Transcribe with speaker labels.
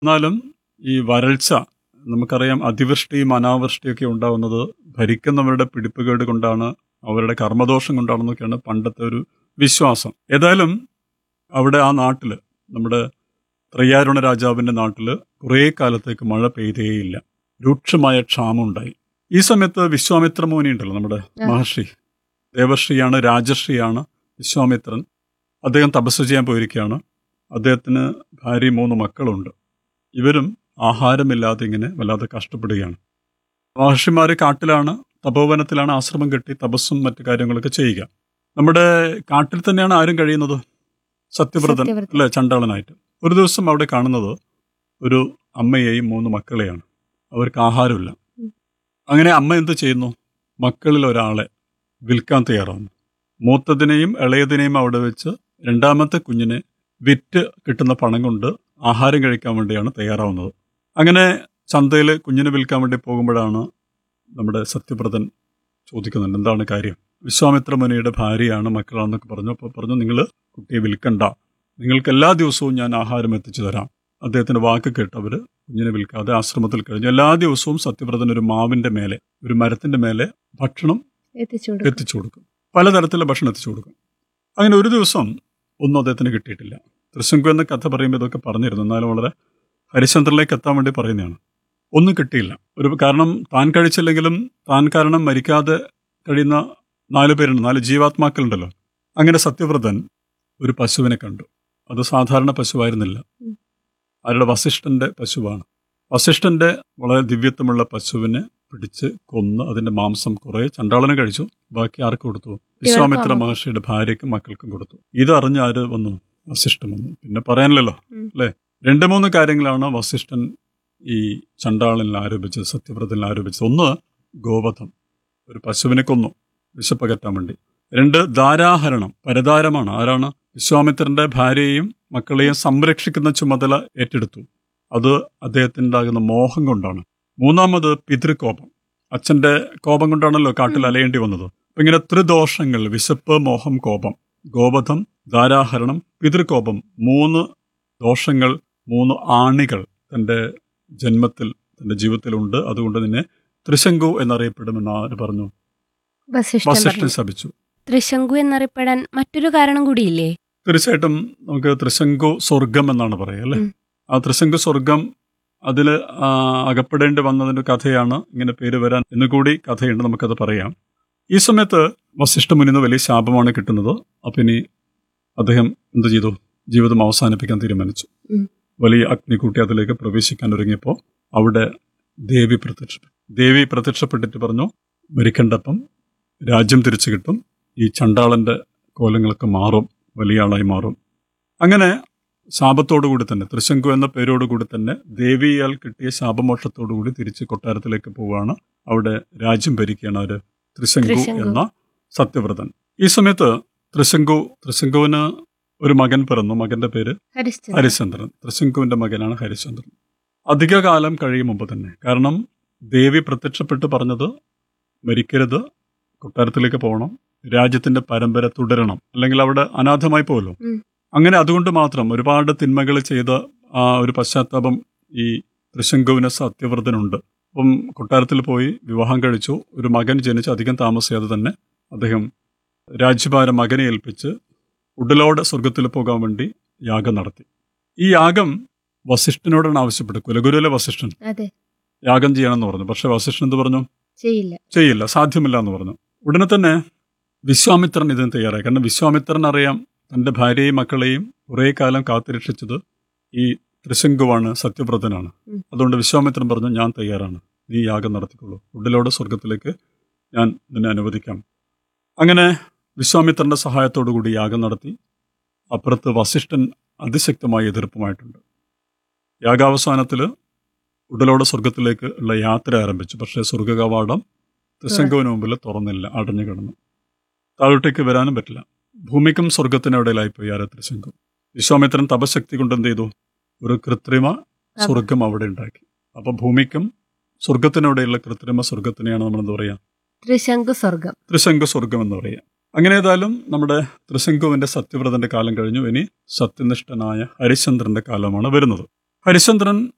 Speaker 1: എന്നാലും ഈ വരൾച്ച നമുക്കറിയാം അതിവൃഷ്ടിയും അനാവൃഷ്ടിയൊക്കെ ഉണ്ടാവുന്നത് ഭരിക്കുന്നവരുടെ പിടിപ്പുകേട് കൊണ്ടാണ് അവരുടെ കർമ്മദോഷം കൊണ്ടാണെന്നൊക്കെയാണ് പണ്ടത്തെ ഒരു വിശ്വാസം ഏതായാലും അവിടെ ആ നാട്ടിൽ നമ്മുടെ ത്രയ്യാരുണ രാജാവിന്റെ നാട്ടിൽ കുറേ കാലത്തേക്ക് മഴ പെയ്തേയില്ല രൂക്ഷമായ ക്ഷാമം ഉണ്ടായി ഈ സമയത്ത് വിശ്വാമിത്ര മുനി ഉണ്ടല്ലോ നമ്മുടെ
Speaker 2: ആ.
Speaker 1: മഹർഷി ദേവർഷിയാണ് രാജർഷിയാണ് വിശ്വാമിത്രൻ അദ്ദേഹം തപസ് ചെയ്യാൻ പോയിരിക്കുകയാണ് അദ്ദേഹത്തിന് ഭാര്യ മൂന്ന് മക്കളുണ്ട് ഇവരും ആഹാരമില്ലാതെ ഇങ്ങനെ വല്ലാതെ കഷ്ടപ്പെടുകയാണ് മഹർഷിമാർ കാട്ടിലാണ് തപോവനത്തിലാണ് ആശ്രമം കെട്ടി തപസ്സും മറ്റു കാര്യങ്ങളൊക്കെ ചെയ്യുക നമ്മുടെ കാട്ടിൽ തന്നെയാണ് ആരും കഴിയുന്നത് സത്യവ്രതൻ
Speaker 2: സത്യവ്രതൻ.
Speaker 1: അല്ലെ ചണ്ടാളനായിട്ട് ഒരു ദിവസം അവിടെ കാണുന്നത് ഒരു അമ്മയെയും മൂന്ന് മക്കളെയാണ് അവർക്ക് ആഹാരമില്ല
Speaker 2: ഉം.
Speaker 1: അങ്ങനെ അമ്മ എന്ത് ചെയ്യുന്നു മക്കളിൽ ഒരാളെ വിൽക്കാൻ തയ്യാറാവുന്നു മൂത്തതിനെയും ഇളയതിനെയും അവിടെ വെച്ച് രണ്ടാമത്തെ കുഞ്ഞിനെ വിറ്റ് കിട്ടുന്ന പണം കൊണ്ട് ആഹാരം കഴിക്കാൻ വേണ്ടിയാണ് തയ്യാറാവുന്നത് അങ്ങനെ ചന്തയിൽ കുഞ്ഞിനെ വിൽക്കാൻ വേണ്ടി പോകുമ്പോഴാണ് നമ്മുടെ സത്യപ്രതൻ ചോദിക്കുന്നുണ്ട് എന്താണ് കാര്യം വിശ്വാമിത്ര മുനിയുടെ ഭാര്യയാണ് മക്കളാണെന്നൊക്കെ പറഞ്ഞു അപ്പോൾ പറഞ്ഞു നിങ്ങൾ കുട്ടിയെ വിൽക്കണ്ട നിങ്ങൾക്ക് എല്ലാ ദിവസവും ഞാൻ ആഹാരം എത്തിച്ചു തരാം അദ്ദേഹത്തിന്റെ വാക്ക് കേട്ട് അവർ കുഞ്ഞിനെ വിൽക്കാതെ ആശ്രമത്തിൽ കഴിഞ്ഞു എല്ലാ ദിവസവും സത്യപ്രതൻ ഒരു മാവിന്റെ മേലെ ഒരു മരത്തിന്റെ മേലെ ഭക്ഷണം
Speaker 2: എത്തിച്ചു കൊടുക്കും
Speaker 1: എത്തിച്ചു കൊടുക്കും പലതരത്തിലുള്ള ഭക്ഷണം എത്തിച്ചു കൊടുക്കും അങ്ങനെ ഒരു ദിവസം ഒന്നും അദ്ദേഹത്തിന് കിട്ടിയിട്ടില്ല തൃശങ്കു എന്ന കഥ പറയുമ്പോൾ ഇതൊക്കെ പറഞ്ഞിരുന്നു എന്നാലും വളരെ ഹരിചന്ദ്രനിലേക്ക് എത്താൻ വേണ്ടി പറയുന്നതാണ് ഒന്നും കിട്ടിയില്ല ഒരു കാരണം താൻ കഴിച്ചില്ലെങ്കിലും താൻ കാരണം മരിക്കാതെ കഴിയുന്ന നാല് പേരുണ്ട് നാല് ജീവാത്മാക്കളുണ്ടല്ലോ അങ്ങനെ സത്യവ്രതൻ ഒരു പശുവിനെ കണ്ടു അത് സാധാരണ പശുവായിരുന്നില്ല
Speaker 2: ഉം.
Speaker 1: ആരുടെ വസിഷ്ഠന്റെ പശുവാണ് വസിഷ്ഠന്റെ വളരെ ദിവ്യത്വമുള്ള പശുവിനെ പിടിച്ച് കൊന്ന് അതിന്റെ മാംസം കുറെ ചണ്ടാളന് കഴിച്ചു ബാക്കി ആർക്ക് കൊടുത്തു വിശ്വാമിത്ര
Speaker 2: ഇവർക്ക്
Speaker 1: മഹർഷിയുടെ ഭാര്യയ്ക്കും മക്കൾക്കും കൊടുത്തു ഇതറിഞ്ഞ ആര് വന്നു വസിഷ്ഠൻ വന്നു പിന്നെ പറയാനില്ലല്ലോ
Speaker 2: ഉം.
Speaker 1: അല്ലെ രണ്ട് മൂന്ന് കാര്യങ്ങളാണ് വസിഷ്ഠൻ ഈ ചണ്ടാളനിൽ ആരോപിച്ചത് സത്യവ്രതനിൽ ആരോപിച്ചത് ഒന്ന് ഗോവധം ഒരു പശുവിനെ കൊന്നു വിശപ്പകറ്റാൻ വേണ്ടി രണ്ട് ധാരാഹരണം പരതാരമാണ് ആരാണ് വിശ്വാമിത്രന്റെ ഭാര്യയെയും മക്കളെയും സംരക്ഷിക്കുന്ന ചുമതല ഏറ്റെടുത്തു അത് അദ്ദേഹത്തിനുണ്ടാകുന്ന മോഹം കൊണ്ടാണ് മൂന്നാമത് പിതൃകോപം അച്ഛന്റെ കോപം കൊണ്ടാണല്ലോ കാട്ടിൽ
Speaker 2: ഉം.
Speaker 1: അലയേണ്ടി വന്നത് അപ്പൊ ഇങ്ങനെ ത്രിദോഷങ്ങൾ വിശപ്പ് മോഹം കോപം ഗോപഥം ധാരാഹരണം പിതൃകോപം മൂന്ന് ദോഷങ്ങൾ മൂന്ന് ആണികൾ തന്റെ ജന്മത്തിൽ തന്റെ ജീവിതത്തിലുണ്ട് അതുകൊണ്ട് തന്നെ ത്രിശങ്കു എന്നറിയപ്പെടുമെന്ന് ആര് പറഞ്ഞു
Speaker 2: വസിഷ്ഠൻ
Speaker 1: വസിഷ്ഠൻ
Speaker 2: പറഞ്ഞു
Speaker 1: ശപിച്ചു
Speaker 2: ത്രിശങ്കു എന്നറിയപ്പെടാൻ മറ്റൊരു കാരണം കൂടിയില്ലേ
Speaker 1: തീർച്ചയായിട്ടും നമുക്ക് ത്രിശങ്കു സ്വർഗം എന്നാണ് പറയുക അല്ലെ
Speaker 2: ഉം.
Speaker 1: ആ ത്രിശങ്കു സ്വർഗം അതിൽ അകപ്പെടേണ്ടി വന്നതിന്റെ കഥയാണ് ഇങ്ങനെ പേര് വരാൻ എന്ന് കൂടി കഥയുണ്ട് നമുക്കത് പറയാം ഈ സമയത്ത് വസിഷ്ഠ മുനിന്ന് വലിയ ശാപമാണ് കിട്ടുന്നത് അപ്പൊ ഇനി അദ്ദേഹം എന്ത് ചെയ്തു ജീവിതം അവസാനിപ്പിക്കാൻ തീരുമാനിച്ചു
Speaker 2: ഉം.
Speaker 1: വലിയ അഗ്നിക്കൂട്ടി അതിലേക്ക് പ്രവേശിക്കാൻ ഒരുങ്ങിയപ്പോൾ അവിടെ ദേവി പ്രത്യക്ഷപ്പെട്ടു ദേവി പ്രത്യക്ഷപ്പെട്ടിട്ട് പറഞ്ഞു മരിക്കണ്ടപ്പം രാജ്യം തിരിച്ചു കിട്ടും ഈ ചണ്ടാളന്റെ കോലങ്ങളൊക്കെ മാറും വലിയ ആളായി മാറും അങ്ങനെ ശാപത്തോടുകൂടി തന്നെ തൃശങ്കു എന്ന പേരോടുകൂടി തന്നെ ദേവിയാൽ കിട്ടിയ ശാപമോക്ഷത്തോടുകൂടി തിരിച്ച് കൊട്ടാരത്തിലേക്ക് പോവുകയാണ് അവിടെ രാജ്യം ഭരിക്കുകയാണ് അവര് ത്രിശങ്കു
Speaker 2: ത്രിശങ്കു.
Speaker 1: എന്ന സത്യവ്രതൻ ഈ സമയത്ത് ത്രിശങ്കു ത്രിശങ്കുവിന് ഒരു മകൻ പിറന്നു മകന്റെ പേര്
Speaker 2: ഹരിശ്ചന്ദ്രൻ
Speaker 1: ഹരിചന്ദ്രൻ ത്രിശങ്കുവിന്റെ മകനാണ് ഹരിചന്ദ്രൻ അധികകാലം കഴിയും മുമ്പ് തന്നെ കാരണം ദേവി പ്രത്യക്ഷപ്പെട്ട് പറഞ്ഞത് മരിക്കരുത് കൊട്ടാരത്തിലേക്ക് പോകണം രാജ്യത്തിന്റെ പരമ്പര തുടരണം അല്ലെങ്കിൽ അവിടെ അനാഥമായി പോകല്ലോ
Speaker 2: ഉം.
Speaker 1: അങ്ങനെ അതുകൊണ്ട് മാത്രം ഒരുപാട് തിന്മകൾ ചെയ്ത ആ ഒരു പശ്ചാത്താപം ഈ ത്രിശങ്കുവിന് സത്യവ്രതനുണ്ട് അപ്പം കൊട്ടാരത്തിൽ പോയി വിവാഹം കഴിച്ചു ഒരു മകൻ ജനിച്ച് അധികം താമസിയാതെ തന്നെ അദ്ദേഹം രാജ്യഭാരം മകനെ ഏൽപ്പിച്ച് ഉടലോടെ സ്വർഗത്തിൽ പോകാൻ വേണ്ടി യാഗം നടത്തി ഈ യാഗം വസിഷ്ഠനോടാണ് ആവശ്യപ്പെട്ടത് കുലഗുരുവിലെ വസിഷ്ഠൻ
Speaker 2: അതെ
Speaker 1: യാഗം ചെയ്യണമെന്ന് പറഞ്ഞു പക്ഷെ വസിഷ്ഠൻ എന്ത് പറഞ്ഞു
Speaker 2: ചെയ്യില്ല
Speaker 1: ചെയ്യില്ല സാധ്യമല്ല എന്ന് പറഞ്ഞു ഉടനെ തന്നെ വിശ്വാമിത്രൻ ഇതിന് തയ്യാറായി കാരണം വിശ്വാമിത്രൻ അറിയാം തന്റെ ഭാര്യയെയും മക്കളെയും കുറേ കാലം കാത്തുരക്ഷിച്ചത് ഈ ത്രിശങ്കുവാണ് സത്യവ്രതനാണ്
Speaker 2: ഉം.
Speaker 1: അതുകൊണ്ട് വിശ്വാമിത്രൻ പറഞ്ഞു ഞാൻ തയ്യാറാണ് നീ യാഗം നടത്തിക്കൊള്ളൂ ഉടലോടെ സ്വർഗത്തിലേക്ക് ഞാൻ നിന്നെ അനുവദിക്കാം അങ്ങനെ വിശ്വാമിത്രന്റെ സഹായത്തോടു കൂടി യാഗം നടത്തി അപ്പുറത്ത് വസിഷ്ഠൻ അതിശക്തമായ എതിർപ്പുമായിട്ടുണ്ട് യാഗാവസാനത്തിൽ ഉടലോടെ സ്വർഗത്തിലേക്ക് ഉള്ള യാത്ര ആരംഭിച്ചു പക്ഷേ സ്വർഗകവാടം ത്രിശങ്കുവിന് മുമ്പിൽ തുറന്നില്ല അടഞ്ഞു കിടന്നു താഴോട്ടേക്ക് വരാനും പറ്റില്ല ഭൂമിക്കും സ്വർഗത്തിനും ഇടയിലായിപ്പോയി ആരെ ത്രിശങ്കു വിശ്വാമിത്രൻ തപശക്തി കൊണ്ട് എന്ത് ചെയ്തു ഒരു കൃത്രിമ സ്വർഗം അവിടെ ഉണ്ടാക്കി അപ്പൊ ഭൂമിക്കും സ്വർഗത്തിനിടയിലുള്ള കൃത്രിമ സ്വർഗത്തിനെയാണ് നമ്മൾ എന്താ പറയുക
Speaker 2: ത്രിശങ്കു സ്വർഗം
Speaker 1: ത്രിശങ്കു സ്വർഗം എന്ന് പറയുക അങ്ങനെ ഏതായാലും നമ്മുടെ ത്രിശങ്കുവിന്റെ സത്യവ്രതന്റെ കാലം കഴിഞ്ഞു ഇനി സത്യനിഷ്ഠനായ ഹരിചന്ദ്രന്റെ കാലമാണ് വരുന്നത് ഹരിചന്ദ്രൻ